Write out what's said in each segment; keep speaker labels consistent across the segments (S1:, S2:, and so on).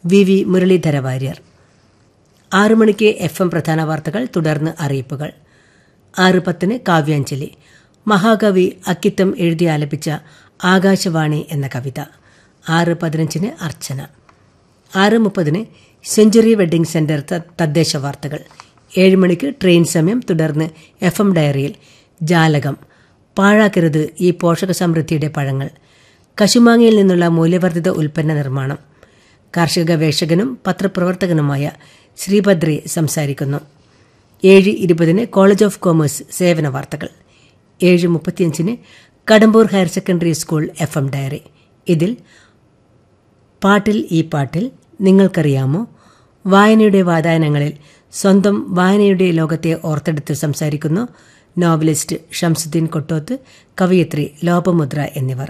S1: V V Muralidhara Warrier ആറു മണിക്ക് F M പ്രധാന വാർത്തകൾ തുടർന്ന് അറിയിപ്പുകൾ ആറ് പത്തിന് കാവ്യാഞ്ജലി മഹാകവി അക്കിത്തം എഴുതി ആലപിച്ച ആകാശവാണി എന്ന കവിത ആറ് പതിനഞ്ചിന് അർച്ചന ആറ് മുപ്പതിന് സെഞ്ചുറി വെഡ്ഡിംഗ് സെന്റർ ത- തദ്ദേശ വാർത്തകൾ ഏഴ് മണിക്ക് ട്രെയിൻ സമയം തുടർന്ന് എഫ് എം ഡയറിയിൽ ജാലകം പാഴാക്കരുത് ഈ പോഷക സമൃദ്ധിയുടെ പഴങ്ങൾ കശുമാങ്ങയിൽ നിന്നുള്ള മൂല്യവർദ്ധിത ഉൽപ്പന്ന നിർമ്മാണം കാർഷിക ഗവേഷകനും പത്രപ്രവർത്തകനുമായ ശ്രീഭദ്രെ സംസാരിക്കുന്നു ഏഴ് ഇരുപതിന് കോളേജ് ഓഫ് കോമേഴ്സ് സേവന വാർത്തകൾ ഏഴ് മുപ്പത്തിയഞ്ചിന് Kadambur higher secondary school F M diary ഇതിൽ പാട്ടിൽ ഈ പാട്ടിൽ നിങ്ങൾക്കറിയാമോ വായനയുടെ വാതായനങ്ങളിൽ സ്വന്തം വായനയുടെ ലോകത്തെ ഓർത്തെടുത്ത് സംസാരിക്കുന്നു നോവലിസ്റ്റ് ഷംസുദ്ദീൻ കൊട്ടോത്ത് കവയിത്രി ലോപമുദ്ര എന്നിവർ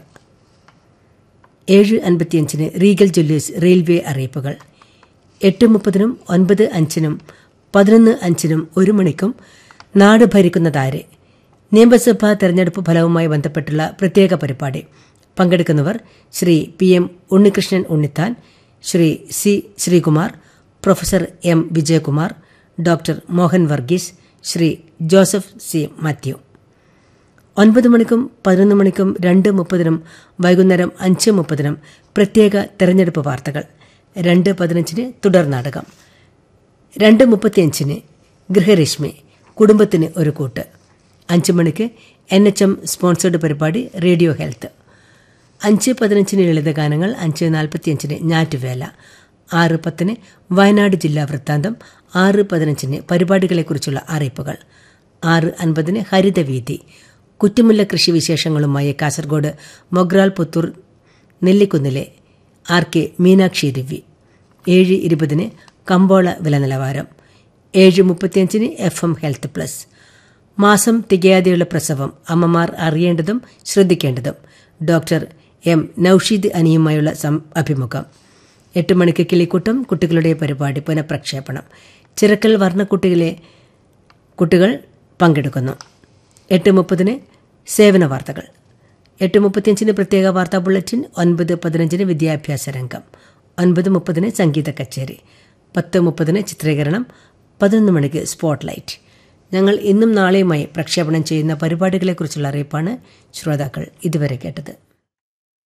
S1: ഏഴ് അൻപത്തിയഞ്ചിന് റീഗൽ ജ്വല്ലേഴ്സ് റെയിൽവേ അറിയിപ്പുകൾ എട്ട് മുപ്പതിനും ഒൻപത് അഞ്ചിനും പതിനൊന്ന് അഞ്ചിനും ഒരു മണിക്കും നാട് ഭരിക്കുന്നതാര് നിയമസഭാ തെരഞ്ഞെടുപ്പ് ഫലവുമായി ബന്ധപ്പെട്ടുള്ള പ്രത്യേക പരിപാടി പങ്കെടുക്കുന്നവർ Shri P M Unnikrishnan Unnithan Shri C Sreekumar professor M Vijayakumar doctor Mohan Varghese Shri Joseph C Mathew ഒൻപത് മണിക്കും പതിനൊന്ന് മണിക്കും രണ്ട് മുപ്പതിനും വൈകുന്നേരം അഞ്ച് മുപ്പതിനും പ്രത്യേക തെരഞ്ഞെടുപ്പ് വാർത്തകൾ രണ്ട് പതിനഞ്ചിന് തുടർ നാടകം രണ്ട് മുപ്പത്തിയഞ്ചിന് ഗൃഹരശ്മി കുടുംബത്തിന് ഒരു കൂട്ട് അഞ്ച് മണിക്ക് എൻ എച്ച് എം സ്പോൺസേഡ് പരിപാടി റേഡിയോ ഹെൽത്ത് അഞ്ച് പതിനഞ്ചിന് ലളിതഗാനങ്ങൾ അഞ്ച് നാൽപ്പത്തിയഞ്ചിന് ഞാറ്റുവേല ആറ് പത്തിന് വയനാട് ജില്ലാ വൃത്താന്തം ആറ് പതിനഞ്ചിന് പരിപാടികളെക്കുറിച്ചുള്ള അറിയിപ്പുകൾ ആറ് അൻപതിന് ഹരിതവീതി കുറ്റുമുല്ല കൃഷി വിശേഷങ്ങളുമായി കാസർഗോഡ് മൊഗ്രാൽ പുത്തൂർ നെല്ലിക്കുന്നിലെ ആർ കെ മീനാക്ഷി രവി ഏഴ് ഇരുപതിന് കമ്പോള വില നിലവാരം ഏഴ് മുപ്പത്തിയഞ്ചിന് എഫ് എം ഹെൽത്ത് പ്ലസ് മാസം തികയാതെയുള്ള പ്രസവം അമ്മമാർ അറിയേണ്ടതും ശ്രദ്ധിക്കേണ്ടതും ഡോക്ടർ എം നൌഷീദ് അനിയുമായുള്ള സം- അഭിമുഖം എട്ട് മണിക്ക് കിളിക്കൂട്ടം കുട്ടികളുടെ പരിപാടി പുനഃപ്രക്ഷേപണം ചിറക്കൽ വർണ്ണക്കുട്ടികളെ കുട്ടികൾ പങ്കെടുക്കുന്നു എട്ട് മുപ്പതിന് സേവന വാർത്തകൾ എട്ട് മുപ്പത്തിയഞ്ചിന് പ്രത്യേക വാർത്താ ബുള്ളറ്റിൻ ഒൻപത് പതിനഞ്ചിന് വിദ്യാഭ്യാസ രംഗം ഒൻപത് മുപ്പതിന് സംഗീത കച്ചേരി പത്ത് മുപ്പതിന് ചിത്രീകരണം പതിനൊന്ന് മണിക്ക് സ്പോട്ട്ലൈറ്റ് ഞങ്ങൾ ഇന്നും നാളെയുമായി പ്രക്ഷേപണം ചെയ്യുന്ന പരിപാടികളെക്കുറിച്ചുള്ള അറിയിപ്പാണ് ശ്രോതാക്കൾ ഇതുവരെ കേട്ടത്